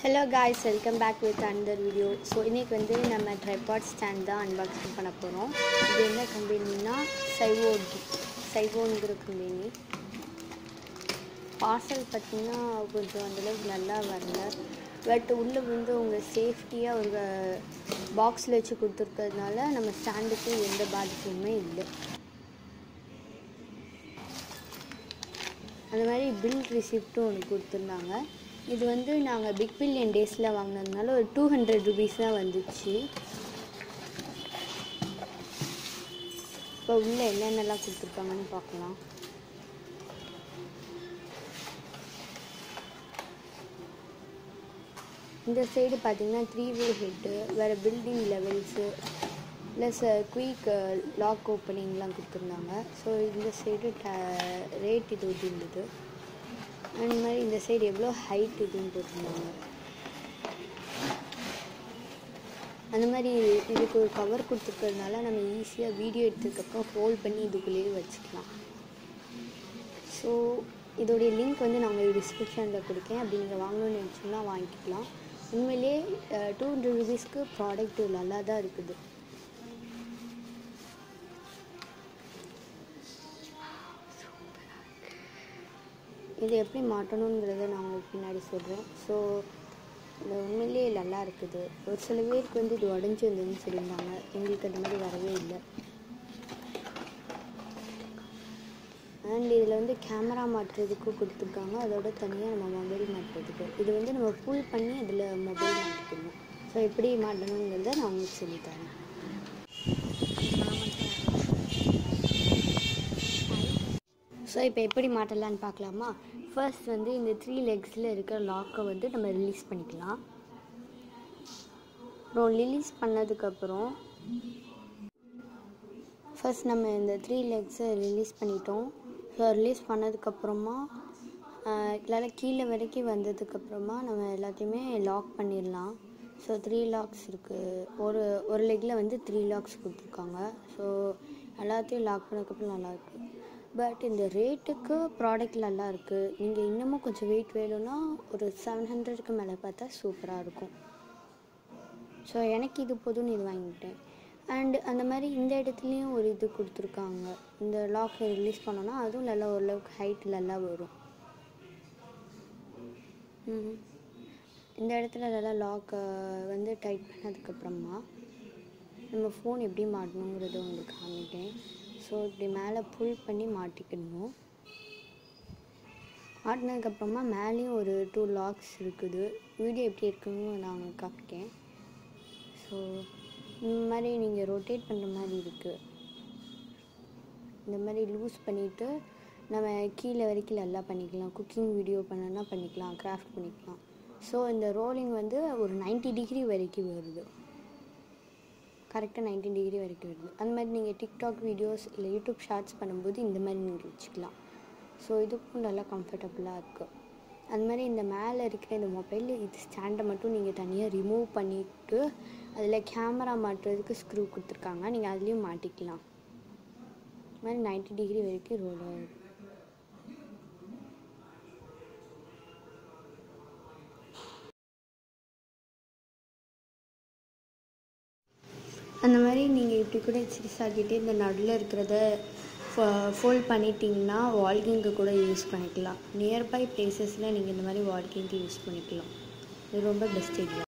Hello guys welcome back with another video so இன்றைக்கி வந்து நம்ம ட்ரைபாட் ஸ்டாண்ட் தான் அன்பாக்சிங் பண்ண போகிறோம் இது என்ன கம்பெனினா சைவோ சைவோங்கிற கம்பெனி பார்சல் பார்த்திங்கன்னா கொஞ்சம் அந்தளவுக்கு நல்லா வரல பட் உள்ளே வந்து அவங்க சேஃப்டியாக ஒரு பாக்ஸில் வச்சு கொடுத்துருக்கிறதுனால நம்ம ஸ்டாண்டுக்கு எந்த பாதிப்புமே இல்லை அந்த மாதிரி பில் ரிசிப்ட்டும் ஒன்று கொடுத்துருந்தாங்க இது வந்து நாங்கள் பிக் பில்லியன் டேஸில் வாங்கினதுனால ஒரு டூ ஹண்ட்ரட் ருபீஸ் தான் வந்துச்சு இப்போ உள்ள என்னென்னலாம் கொடுத்துருக்காங்கன்னு பார்க்கலாம் இந்த சைடு பார்த்தீங்கன்னா த்ரீ வே ஹெட்டு வேறு building levels plus quick lock ஓப்பனிங்லாம் கொடுத்துருந்தாங்க ஸோ இந்த சைடு ரேட் இது இது இருந்தது அந்த மாதிரி இந்த சைடு எவ்வளோ ஹைட் இதுன்னு போட்டிருந்தாங்க அந்த மாதிரி இதுக்கு ஒரு கவர் கொடுத்துருக்கறதுனால நம்ம ஈஸியாக வீடியோ எடுத்ததுக்கப்புறம் ஹோல்ட் பண்ணி இதுக்குள்ளேயே வச்சுக்கலாம் ஸோ இதோடைய லிங்க் வந்து நாங்கள் டிஸ்கிரிப்ஷனில் கொடுக்கேன் அப்படி நீங்கள் வாங்கணும்னு நினச்சிங்கன்னா வாங்கிக்கலாம் உண்மையிலே டூ ஹண்ட்ரட் ருபீஸ்க்கு ப்ராடக்ட் நல்லா தான் இருக்குது இது எப்படி மாட்டணுங்கிறத நான் உங்களுக்கு பின்னாடி சொல்கிறேன் ஸோ இது உண்மையிலேயே நல்லா இருக்குது ஒரு சில பேருக்கு வந்து இது உடஞ்சி வந்ததுன்னு சொல்லியிருந்தாங்க எங்களுக்கு அந்த மாதிரி வரவே இல்லை அண்ட் இதில் வந்து கேமரா மாட்டுறதுக்கு கொடுத்துருக்காங்க அதோட தனியாக நம்ம மொபைல் மாட்டுறதுக்கு இது வந்து நம்ம ஃபுல் பண்ணி அதில் மொபைல் மாட்டிக்கணும் ஸோ எப்படி மாட்டணுங்கிறத நான் உங்களுக்கு சொல்லித்தரேன் ஸோ இப்போ எப்படி மாட்டலான்னு பார்க்கலாமா ஃபர்ஸ்ட் வந்து இந்த த்ரீ லெக்ஸில் இருக்கிற லாக்கை வந்து நம்ம ரிலீஸ் பண்ணிக்கலாம் அப்புறம் ரிலீஸ் பண்ணதுக்கப்புறம் ஃபர்ஸ்ட் நம்ம இந்த த்ரீ லெக்ஸை ரிலீஸ் பண்ணிட்டோம் ஸோ ரிலீஸ் பண்ணதுக்கப்புறமா இதெல்லாம் கீழே வரைக்கும் வந்ததுக்கப்புறமா நம்ம எல்லாத்தையுமே லாக் பண்ணிடலாம் ஸோ த்ரீ லாக்ஸ் இருக்குது ஒரு ஒரு லெக்கில் வந்து த்ரீ லாக்ஸ் கொடுத்துருக்காங்க ஸோ எல்லாத்தையும் லாக் பண்ணதுக்கப்புறம் நல்லாயிருக்கு பட் இந்த ரேட்டுக்கு ப்ராடக்ட் நல்லா இருக்குது நீங்கள் இன்னமும் கொஞ்சம் வெயிட் வேணும்னா ஒரு செவன் ஹண்ட்ரடுக்கு மேலே பார்த்தா சூப்பராக இருக்கும் ஸோ எனக்கு இது போதும்னு இது வாங்கிட்டேன் அண்ட் அந்த மாதிரி இந்த இடத்துலையும் ஒரு இது கொடுத்துருக்காங்க இந்த லாக்கை ரிலீஸ் பண்ணோன்னா அதுவும் நல்லா ஓரளவுக்கு ஹைட் நல்லா வரும் ம். இந்த இடத்துல நல்லா லாக்கை வந்து டைட் பண்ணதுக்கப்புறமா நம்ம ஃபோன் எப்படி மாட்டணுங்கிறத உங்களுக்கு காமிட்டேன் ஸோ இப்படி மேலே புல் பண்ணி மாட்டிக்கணும் மாட்டினதுக்கப்புறமா மேலேயும் ஒரு டூ லாக்ஸ் இருக்குது வீடியோ எப்படி இருக்குன்னு நான் உங்களுக்கு காமிக்கேன் ஸோ இந்த மாதிரி நீங்கள் ரொட்டேட் பண்ணுற மாதிரி இருக்குது இந்த மாதிரி லூஸ் பண்ணிவிட்டு நம்ம கீழே வரைக்கும் நல்லா பண்ணிக்கலாம் குக்கிங் வீடியோ பண்ணனா பண்ணிக்கலாம் கிராஃப்ட் பண்ணிக்கலாம் ஸோ இந்த ரோலிங் வந்து ஒரு 90 டிகிரி வரைக்கும் வருது கரெக்டாக 90 டிகிரி வரைக்கும் வருது அந்த மாதிரி நீங்கள் டிக்டாக் வீடியோஸ் இல்லை யூடியூப் ஷார்ட்ஸ் பண்ணும்போது இந்த மாதிரி நீங்கள் வச்சுக்கலாம் ஸோ இதுக்கும் நல்லா கம்ஃபர்டபுளாக இருக்குது அந்த மாதிரி இந்த மேலே இருக்கிற இந்த மொபைல் இது ஸ்டாண்டை மட்டும் நீங்கள் தனியாக ரிமூவ் பண்ணிவிட்டு அதில் கேமரா மாட்டுறதுக்கு ஸ்க்ரூ கொடுத்துருக்காங்க நீங்கள் அதுலேயும் மாட்டிக்கலாம் இது மாதிரி 90 டிகிரி வரைக்கும் ரோல் ஆகுது அந்த மாதிரி நீங்கள் இப்படி கூட எக்ஸசைஸ் ஆக்கிட்டு இந்த நடுவில் இருக்கிறத ஃபோல்ட் பண்ணிட்டீங்கன்னா வால்கிங்க்கு கூட யூஸ் பண்ணிக்கலாம் நியர்பை பிளேசஸில் நீங்கள் இந்த மாதிரி வால்கிங்க்கு யூஸ் பண்ணிக்கலாம் இது ரொம்ப பெஸ்ட் ஐடியா